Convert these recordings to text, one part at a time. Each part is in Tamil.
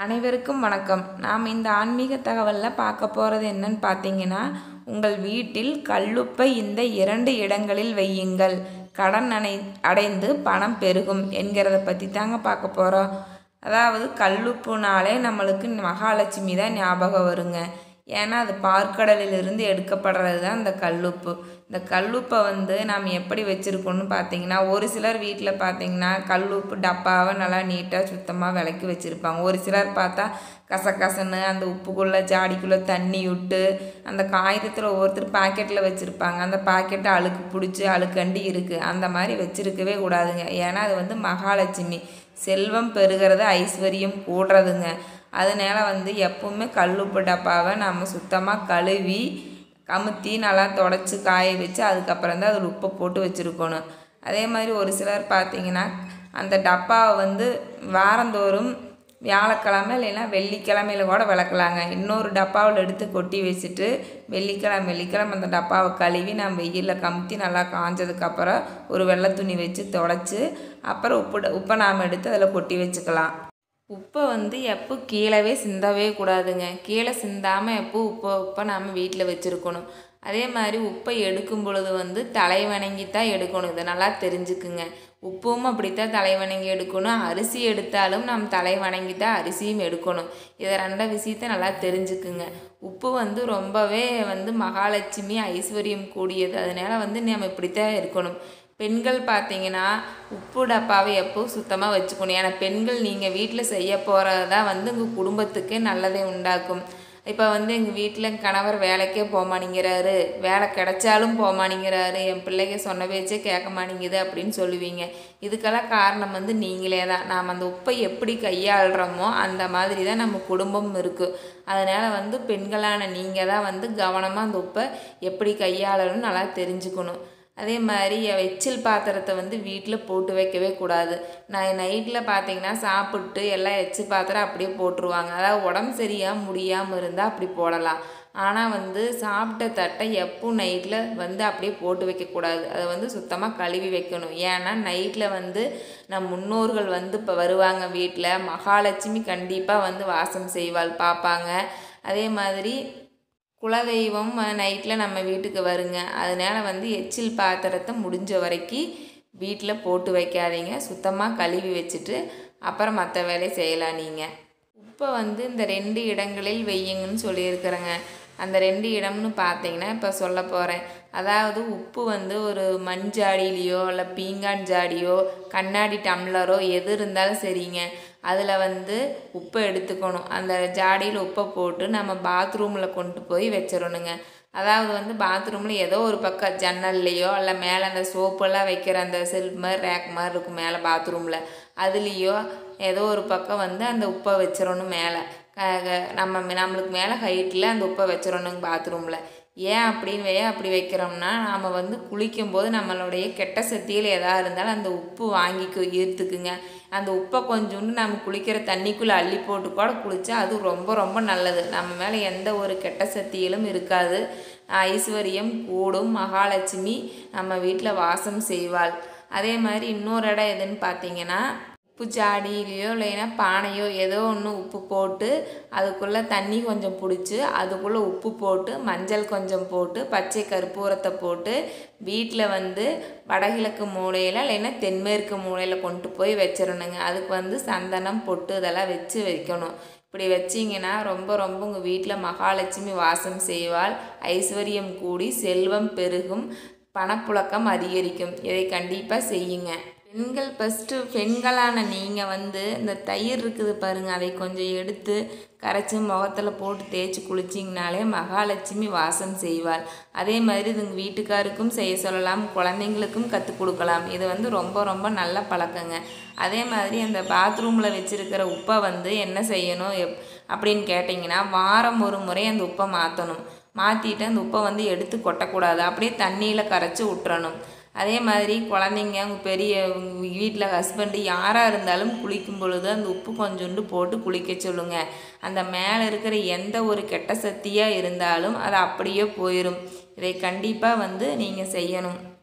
அனைவருக்கும் வணக்கம் நாம் இந்த ஆன்மீக தகவலில் பார்க்க போகிறது என்னன்னு பார்த்தீங்கன்னா உங்கள் வீட்டில் கல்லுப்பை இந்த இரண்டு இடங்களில் வையுங்கள் கடன் அடை அடைந்து பணம் பெருகும் என்கிறத பற்றி தாங்க பார்க்க போகிறோம் அதாவது கல்லுப்புனாலே நம்மளுக்கு மகாலட்சுமி தான் ஞாபகம் வருங்க ஏன்னா அது பார்க்கடலிலிருந்து எடுக்கப்படுறது தான் இந்த கல்லுப்பு இந்த கல்லுப்பை வந்து நாம் எப்படி வச்சுருக்கோன்னு பார்த்தீங்கன்னா ஒரு சிலர் வீட்டில் பார்த்தீங்கன்னா கல்லுப்பு டப்பாவை நல்லா நீட்டாக சுத்தமாக விளக்கி வச்சுருப்பாங்க ஒரு சிலர் பார்த்தா கசகசன்னு அந்த உப்புக்குள்ளே ஜாடிக்குள்ளே தண்ணி விட்டு அந்த காகிதத்தில் ஒவ்வொருத்தர் பாக்கெட்டில் வச்சுருப்பாங்க அந்த பாக்கெட்டை அழுக்கு பிடிச்சி அழுக்கண்டி இருக்குது அந்த மாதிரி வச்சுருக்கவே கூடாதுங்க ஏன்னா அது வந்து மகாலட்சுமி செல்வம் பெருகிறது ஐஸ்வர்யம் கூடுறதுங்க அதனால வந்து எப்பவுமே கல்லுப்பு டப்பாவை நம்ம சுத்தமாக கழுவி கமுத்தி நல்லா தொடச்சி காய வச்சு அதுக்கப்புறம் தான் அதில் உப்பை போட்டு வச்சுருக்கணும் அதே மாதிரி ஒரு சிலர் பார்த்தீங்கன்னா அந்த டப்பாவை வந்து வாரந்தோறும் வியாழக்கிழமை இல்லைன்னா வெள்ளிக்கிழமையில கூட விளக்கலாங்க இன்னொரு டப்பாவில் எடுத்து கொட்டி வச்சுட்டு வெள்ளிக்கிழமை வெள்ளிக்கிழமை அந்த டப்பாவை கழுவி நம்ம வெயிலில் கமுத்தி நல்லா காஞ்சதுக்கப்புறம் ஒரு வெள்ளை துணி வச்சு தொடச்சி அப்புறம் உப்பு உப்பை நாம் எடுத்து அதில் கொட்டி வச்சுக்கலாம் உப்பை வந்து எப்போ கீழவே சிந்தவே கூடாதுங்க கீழே சிந்தாமல் எப்போ உப்பை உப்பை நாம் வீட்டில் வச்சுருக்கணும் அதே மாதிரி உப்பை எடுக்கும் பொழுது வந்து தலை வணங்கி தான் எடுக்கணும் இதை நல்லா தெரிஞ்சுக்குங்க உப்பும் அப்படித்தான் தலை வணங்கி எடுக்கணும் அரிசி எடுத்தாலும் நம்ம தலை வணங்கி தான் அரிசியும் எடுக்கணும் இதை ரெண்ட விஷயத்த நல்லா தெரிஞ்சுக்குங்க உப்பு வந்து ரொம்பவே வந்து மகாலட்சுமி ஐஸ்வர்யம் கூடியது அதனால வந்து நம்ம இப்படித்தான் இருக்கணும் பெண்கள் பார்த்தீங்கன்னா உப்பு டப்பாவை எப்போ சுத்தமாக வச்சுக்கணும் ஏன்னா பெண்கள் நீங்கள் வீட்டில் செய்ய போகிறது தான் வந்து உங்கள் குடும்பத்துக்கே நல்லதை உண்டாக்கும் இப்போ வந்து எங்கள் வீட்டில் கணவர் வேலைக்கே போமானிங்கிறாரு வேலை கிடைச்சாலும் போமானிங்கிறாரு என் பிள்ளைங்க சொன்ன பேச்சே கேட்க மாட்டேங்குது அப்படின்னு சொல்லுவீங்க இதுக்கெல்லாம் காரணம் வந்து நீங்களே தான் நாம் அந்த உப்பை எப்படி கையாளுறோமோ அந்த மாதிரி தான் நம்ம குடும்பம் இருக்குது அதனால் வந்து பெண்களான நீங்கள் தான் வந்து கவனமாக அந்த உப்பை எப்படி கையாளணும்னு நல்லா தெரிஞ்சுக்கணும் அதே மாதிரி எச்சில் பாத்திரத்தை வந்து வீட்டில் போட்டு வைக்கவே கூடாது நான் நைட்டில் பார்த்தீங்கன்னா சாப்பிட்டு எல்லாம் எச்சில் பாத்திரம் அப்படியே போட்டுருவாங்க அதாவது உடம்பு சரியாக முடியாமல் இருந்தால் அப்படி போடலாம் ஆனால் வந்து சாப்பிட்ட தட்டை எப்போ நைட்டில் வந்து அப்படியே போட்டு வைக்கக்கூடாது அதை வந்து சுத்தமாக கழுவி வைக்கணும் ஏன்னா நைட்டில் வந்து நம் முன்னோர்கள் வந்து இப்போ வருவாங்க வீட்டில் மகாலட்சுமி கண்டிப்பாக வந்து வாசம் செய்வாள் பார்ப்பாங்க அதே மாதிரி குலதெய்வம் நைட்டில் நம்ம வீட்டுக்கு வருங்க அதனால் வந்து எச்சில் பாத்திரத்தை முடிஞ்ச வரைக்கும் வீட்டில் போட்டு வைக்காதீங்க சுத்தமாக கழுவி வச்சுட்டு அப்புறம் மற்ற வேலையை செய்யலாம் நீங்கள் உப்பை வந்து இந்த ரெண்டு இடங்களில் வையுங்கன்னு சொல்லியிருக்கிறேங்க அந்த ரெண்டு இடம்னு பார்த்தீங்கன்னா இப்போ சொல்ல போகிறேன் அதாவது உப்பு வந்து ஒரு மண் ஜாடியிலையோ இல்லை பீங்கான் ஜாடியோ கண்ணாடி டம்ளரோ எது இருந்தாலும் சரிங்க அதில் வந்து உப்பை எடுத்துக்கணும் அந்த ஜாடியில் உப்பை போட்டு நம்ம பாத்ரூமில் கொண்டு போய் வச்சிடணுங்க அதாவது வந்து பாத்ரூமில் ஏதோ ஒரு பக்கம் ஜன்னல்லையோ இல்லை மேலே அந்த சோப்பெல்லாம் வைக்கிற அந்த செல்ஃப் மாதிரி ரேக் மாதிரி இருக்கும் மேலே பாத்ரூமில் அதுலேயோ ஏதோ ஒரு பக்கம் வந்து அந்த உப்பை வச்சிடணும் மேலே நம்ம நம்மளுக்கு மேலே ஹைட்டில் அந்த உப்பை வச்சிடணுங்க பாத்ரூமில் ஏன் அப்படின்னு ஏன் அப்படி வைக்கிறோம்னா நாம் வந்து குளிக்கும்போது நம்மளுடைய கெட்ட சக்தியில் எதாக இருந்தாலும் அந்த உப்பு வாங்கிக்கு ஈர்த்துக்குங்க அந்த உப்பை கொஞ்சோண்டு நம்ம குளிக்கிற தண்ணிக்குள்ளே அள்ளி போட்டு கூட குளித்தா அது ரொம்ப ரொம்ப நல்லது நம்ம மேலே எந்த ஒரு கெட்ட சக்தியிலும் இருக்காது ஐஸ்வர்யம் கூடும் மகாலட்சுமி நம்ம வீட்டில் வாசம் செய்வாள் அதே மாதிரி இன்னொரு இடம் எதுன்னு பார்த்தீங்கன்னா உப்பு ஜாடியிலையோ இல்லைன்னா பானையோ ஏதோ ஒன்று உப்பு போட்டு அதுக்குள்ளே தண்ணி கொஞ்சம் பிடிச்சி அதுக்குள்ளே உப்பு போட்டு மஞ்சள் கொஞ்சம் போட்டு பச்சை கற்பூரத்தை போட்டு வீட்டில் வந்து வடகிழக்கு மூலையில் இல்லைன்னா தென்மேற்கு மூலையில் கொண்டு போய் வச்சிடணுங்க அதுக்கு வந்து சந்தனம் பொட்டு இதெல்லாம் வச்சு வைக்கணும் இப்படி வச்சிங்கன்னா ரொம்ப ரொம்ப உங்கள் வீட்டில் மகாலட்சுமி வாசம் செய்வாள் ஐஸ்வர்யம் கூடி செல்வம் பெருகும் பணப்புழக்கம் அதிகரிக்கும் இதை கண்டிப்பாக செய்யுங்க பெண்கள் ஃபஸ்ட்டு பெண்களான நீங்கள் வந்து இந்த தயிர் இருக்குது பாருங்கள் அதை கொஞ்சம் எடுத்து கரைச்சி முகத்தில் போட்டு தேய்ச்சி குளிச்சிங்கனாலே மகாலட்சுமி வாசம் செய்வாள் அதே மாதிரி இது உங்கள் வீட்டுக்காருக்கும் செய்ய சொல்லலாம் குழந்தைங்களுக்கும் கற்றுக் கொடுக்கலாம் இது வந்து ரொம்ப ரொம்ப நல்ல பழக்கங்க அதே மாதிரி அந்த பாத்ரூமில் வச்சுருக்கிற உப்பை வந்து என்ன செய்யணும் எப் அப்படின்னு கேட்டிங்கன்னா வாரம் ஒரு முறை அந்த உப்பை மாற்றணும் மாற்றிட்டு அந்த உப்பை வந்து எடுத்து கொட்டக்கூடாது அப்படியே தண்ணியில் கரைச்சி விட்டுறணும் அதே மாதிரி குழந்தைங்க அவங்க பெரிய வீட்டில் ஹஸ்பண்டு யாராக இருந்தாலும் குளிக்கும் பொழுது அந்த உப்பு கொஞ்சோண்டு போட்டு குளிக்க சொல்லுங்கள் அந்த மேலே இருக்கிற எந்த ஒரு கெட்ட சக்தியாக இருந்தாலும் அது அப்படியே போயிடும் இதை கண்டிப்பாக வந்து நீங்கள் செய்யணும்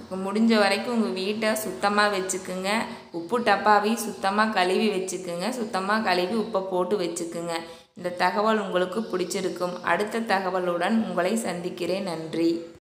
முடிஞ்ச வரைக்கும் உங்கள் வீட்டை சுத்தமாக வச்சுக்குங்க உப்பு டப்பாவையும் சுத்தமாக கழுவி வச்சுக்குங்க சுத்தமாக கழுவி உப்பை போட்டு வச்சுக்குங்க இந்த தகவல் உங்களுக்கு பிடிச்சிருக்கும் அடுத்த தகவலுடன் உங்களை சந்திக்கிறேன் நன்றி